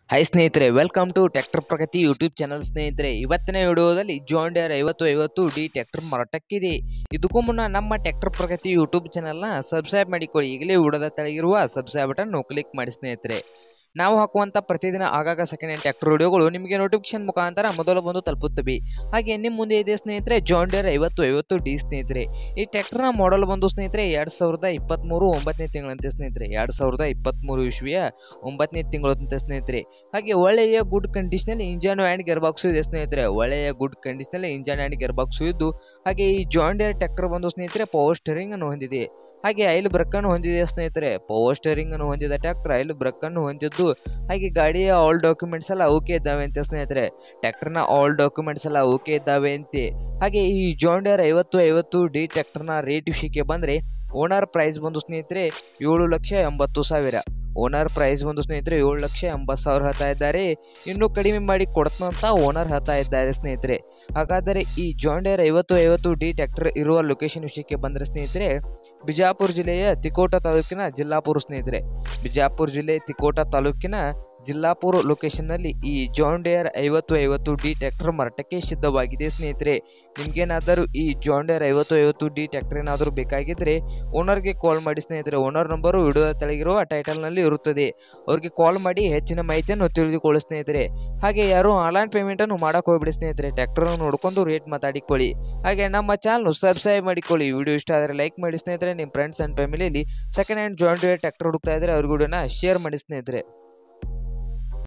hi ಸ್ನೇಹಿತರೆ welcome to tractor Pragati YouTube channel ಸ್ನೇಹಿತರೆ ಇವತ್ತಿನ ವಿಡಿಯೋದಲ್ಲಿ ಜಾಂಡಿಯರ್ ಐವತ್ತು ಐವತ್ತು ಡಿ ಟ್ರ್ಯಾಕ್ಟರ್ ಮಾರಾಟಕ್ಕಿದೆ ಇದಕ್ಕೂ ಮುನ್ನ ನಮ್ಮ ಟ್ರ್ಯಾಕ್ಟರ್ ಪ್ರಗತಿ ಯೂಟ್ಯೂಬ್ ಚಾನಲ್ನ ಸಬ್ಸ್ಕ್ರೈಬ್ ಮಾಡಿಕೊಳ್ಳಿ ಈಗಲೇ ವಿಡಿಯೋದ ಕೆಳಗಿರುವ ಸಬ್ಸ್ಕ್ರೈಬ್ ಬಟನ್ ಕ್ಲಿಕ್ ಮಾಡಿ ಸ್ನೇಹಿತರೆ ನಾವು ಹಾಕುವಂಥ ಪ್ರತಿದಿನ ಆಗಾಗ ಸೆಕೆಂಡ್ ಹ್ಯಾಂಡ್ ಟ್ರ್ಯಾಕ್ಟರ್ ವಿಡಿಯೋಗಳು ನಿಮಗೆ ನೋಟಿಫಿಕೇಶನ್ ಮುಖಾಂತರ ಮೊದಲು ಬಂದು ತಲುಪುತ್ತವೆ ಹಾಗೆ ನಿಮ್ಮ ಮುಂದೆ ಇದೆ ಸ್ನೇಹಿತರೆ ಜಾಂಡಿಯರ್ ಐವತ್ತು ಐವತ್ತು ಡಿ ಸ್ನೇಹಿತರೆ ಈ ಟ್ರ್ಯಾಕ್ಟರ್ನ ಮಾಡಲ್ ಬಂದು ಸ್ನೇಹಿತರೆ ಎರಡು ಸಾವಿರದ ಇಪ್ಪತ್ತ್ಮೂರು ಒಂಬತ್ತನೇ ತಿಂಗಳಂತೆ ಸ್ನೇಹಿತರೆ ಎರಡು ಸಾವಿರದ ಇಪ್ಪತ್ತ್ಮೂರು ಇಸ್ವಿಯ ಒಂಬತ್ತನೇ ತಿಂಗಳಂತೆ ಸ್ನೇಹಿತರೆ ಹಾಗೆ ಒಳ್ಳೆಯ ಗುಡ್ ಕಂಡೀಷನಲ್ಲಿ ಇಂಜನ್ ಆ್ಯಂಡ್ ಗೇರ್ ಬಾಕ್ಸು ಇದೆ ಸ್ನೇಹಿತರೆ ಒಳ್ಳೆಯ ಗುಡ್ ಕಂಡೀಷನಲ್ಲಿ ಇಂಜನ್ ಆ್ಯಂಡ್ ಗೇರ್ ಬಾಕ್ಸು ಇದ್ದು ಹಾಗೆ ಈ ಜಾಂಡಿಯರ್ ಟ್ರ್ಯಾಕ್ಟರ್ ಬಂದು ಸ್ನೇಹಿತರೆ ಪವರ್ ಸ್ಟೇರಿಂಗ್ ಅನ್ನು ಹೊಂದಿದೆ ಹಾಗೆ ಐಲ್ ಬ್ರಕ್ ಅನ್ನು ಹೊಂದಿದೆ ಸ್ನೇಹಿತರೆ ಪವರ್ ಸ್ಟೇರಿಂಗ್ ಅನ್ನು ಹೊಂದಿದ ಟ್ರ್ಯಾಕ್ಟರ್ ಐಲ್ ಬ್ರಕ್ ಅನ್ನು ಹೊಂದಿದ್ದು ಹಾಗೆ ಗಾಡಿಯ ಆಲ್ ಡಾಕ್ಯುಮೆಂಟ್ಸ್ ಎಲ್ಲ ಓಕೆ ಇದ್ದಾವೆ ಅಂತೆ ಸ್ನೇಹಿತರೆ ಟ್ರ್ಯಾಕ್ಟರ್ನ ಆಲ್ ಡಾಕ್ಯುಮೆಂಟ್ಸ್ ಎಲ್ಲ ಓಕೆ ಇದ್ದಾವೆ ಅಂತೆ ಹಾಗೆ ಈ ಜಾಂಡಿಯರ್ ಐವತ್ತು ಐವತ್ತು ಡಿ ಟ್ರ್ಯಾಕ್ಟರ್ನ ರೇಟ್ ವಿಷಯಕ್ಕೆ ಬಂದರೆ ಓನರ್ ಪ್ರೈಸ್ ಬಂದು ಸ್ನೇಹಿತರೆ ಏಳು ಲಕ್ಷ ಎಂಬತ್ತು ಸಾವಿರ ಓನರ್ ಪ್ರೈಸ್ ಬಂದು ಸ್ನೇಹಿತರೆ ಏಳು ಲಕ್ಷ ಎಂಬತ್ತು ಸಾವಿರ ಹೇಳ್ತಾ ಇದ್ದಾರೆ ಇನ್ನೂ ಕಡಿಮೆ ಮಾಡಿ ಕೊಡ್ತಂತ ಓನರ್ ಹೇಳ್ತಾ ಇದ್ದಾರೆ ಸ್ನೇಹಿತರೆ ಹಾಗಾದರೆ ಈ ಜಾಂಡಿಯರ್ ಐವತ್ತು ಐವತ್ತು ಡಿ ಟ್ರ್ಯಾಕ್ಟರ್ ಇರುವ ಲೊಕೇಶನ್ ವಿಷಯಕ್ಕೆ ಬಂದರೆ ಸ್ನೇಹಿತರೆ ಬಿಜಾಪುರ ಜಿಲ್ಲೆಯ ತಿಕೋಟ ತಾಲೂಕಿನ ಜಿಲ್ಲಾಪುರ ಸ್ನೇಹಿತರೆ ಬಿಜಾಪುರ ಜಿಲ್ಲೆ ತಿಕೋಟ ತಾಲೂಕಿನ ಜಿಲ್ಲಾಪುರ ಲೊಕೇಶನ್ನಲ್ಲಿ ಈ ಜಾಂಡಿಯರ್ ಐವತ್ತು ಐವತ್ತು ಡಿ ಟ್ರ್ಯಾಕ್ಟರ್ ಮಾರಾಟಕ್ಕೆ ಸಿದ್ಧವಾಗಿದೆ ಸ್ನೇಹಿತರೆ ನಿಮಗೇನಾದರೂ ಈ ಜಾಂಡಿಯರ್ ಐವತ್ತು ಐವತ್ತು ಡಿ ಟ್ರ್ಯಾಕ್ಟರ್ ಏನಾದರೂ ಬೇಕಾಗಿದ್ದರೆ ಓನರ್ಗೆ ಕಾಲ್ ಮಾಡಿ ಸ್ನೇಹಿತರೆ ಓನರ್ ನಂಬರು ವಿಡಿಯೋದ ತೆಳಗಿರುವ ಟೈಟಲ್ನಲ್ಲಿ ಇರುತ್ತದೆ ಅವ್ರಿಗೆ ಕಾಲ್ ಮಾಡಿ ಹೆಚ್ಚಿನ ಮಾಹಿತಿಯನ್ನು ತಿಳಿದುಕೊಳ್ಳಿ ಸ್ನೇಹಿತರೆ ಹಾಗೆ ಯಾರು ಆನ್ಲೈನ್ ಪೇಮೆಂಟನ್ನು ಮಾಡೋಕೆ ಹೋಗ್ಬಿಡಿ ಸ್ನೇಹಿತರೆ ಟ್ರ್ಯಾಕ್ಟರ್ನ ನೋಡ್ಕೊಂಡು ರೇಟ್ ಮಾತಾಡಿಕೊಳ್ಳಿ ಹಾಗೆ ನಮ್ಮ ಚಾನಲ್ ಸಬ್ಸ್ಕ್ರೈಬ್ ಮಾಡಿಕೊಳ್ಳಿ ವಿಡಿಯೋ ಇಷ್ಟ ಆದರೆ ಲೈಕ್ ಮಾಡಿ ಸ್ನೇಹಿತರೆ ನಿಮ್ಮ ಫ್ರೆಂಡ್ಸ್ ಆ್ಯಂಡ್ ಫ್ಯಾಮಿಲಿಯಲ್ಲಿ ಸೆಕೆಂಡ್ ಹ್ಯಾಂಡ್ ಜಾಯಿಂಟ್ ಟ್ರ್ಯಾಕ್ಟರ್ ಹುಡುಕ್ತಾ ಇದ್ದರೆ ಅವ್ರಿಗೆ ವಿಡಿಯೋನ ಶೇರ್ ಮಾಡಿ ಸ್ನೇಹಿತರೆ